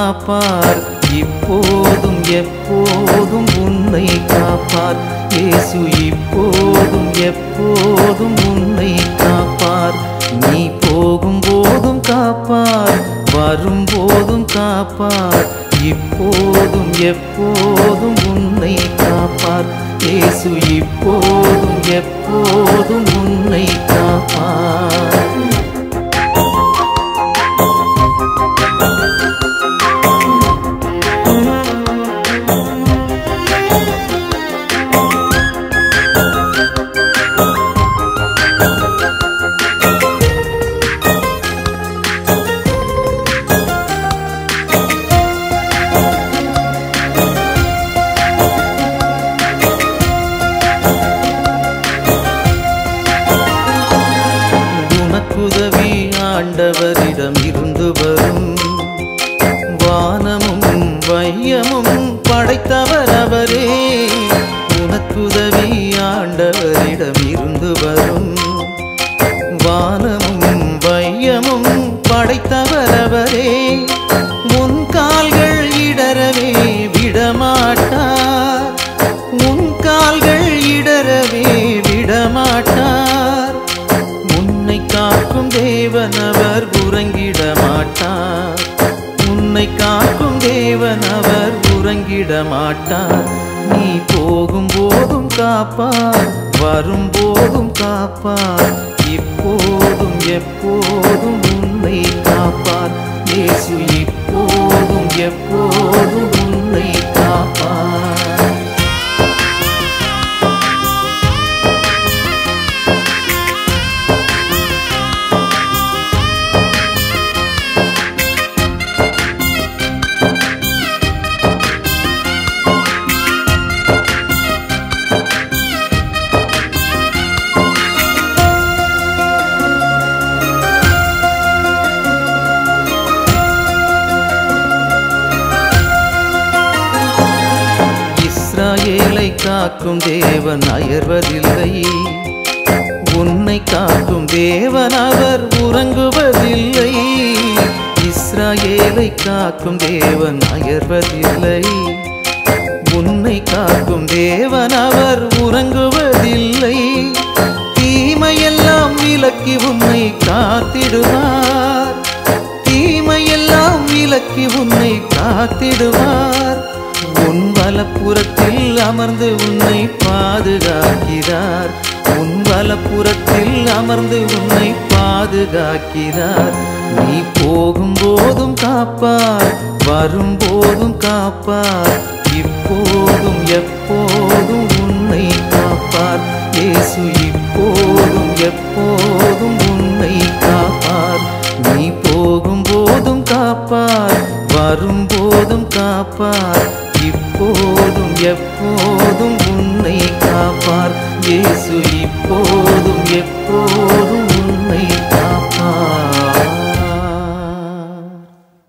காப்பார் இப்போதும் எப்போதும் உன்னை காப்பார் இயேசு இப்போதும் எப்போதும் உன்னை காப்பார் நீ போகும்போதும் காப்பார் வரும்போதும் காப்பார் இப்போதும் எப்போதும் உன்னை காப்பார் இயேசு இப்போதும் எப்போதும் உன்னை காப்பார் உனக்குதவி ஆண்டவரிடம் இருந்து வரும் வானமும் வையமும் படைத்தவர் அவரே உனக்குதவி ஆண்டவரிடம் இருந்து வரும் வானமும் வையமும் படைத்தவர் அவரே உன் கால்கள் இடரவே விடமாட்டார் உன் கால்கள் இடரவே விடமாட்டார் உன்னை காக்கும் தேவன் அவர் உறங்கிட மாட்டார் உன்னை காக்கும் தேவன் அவர் உறங்கிட மாட்டார் நீ போகும் போதும் காப்பார் வரும்போதும் காப்பார் இப்போதும் எப்போதும் உன்னை காப்பார் இயேசு இப்போதும் எப்போதும் உன்னை காப்பார் இஸ்ராயேலை காக்கும் தேவன் அயர்வதில்லை உன்னை காக்கும் தேவன் அவர் உறங்குவதில்லை இஸ்ராயேலை காக்கும் தேவன் அயர்வதில்லை உன்னை காக்கும் தேவன் அவர் உறங்குவதில்லை தீமையெல்லாம் விலக்கி உன்னை காத்திடுவார் தீமையெல்லாம் விலக்கி உன்னை காத்திடுவார் உன் வலப்புறத்தில் அமர்ந்து உன்னை பாதுகாக்கிறார் உன் வலப்புறத்தில் அமர்ந்து உன்னை பாதுகாக்கிறார் நீ போகும்போதும் காப்பார் வரும்போதும் காப்பார் இப்போதும் எப்போதும் உன்னை காப்பார் இயேசு இப்போதும் எப்போதும் உன்னை காப்பார் நீ போகும்போதும் காப்பார் வரும்போதும் காப்பார் இப்போதும் எப்போதும் உன்னை காப்பார் இயேசு இப்போதும் எப்போதும் உன்னை காப்பார்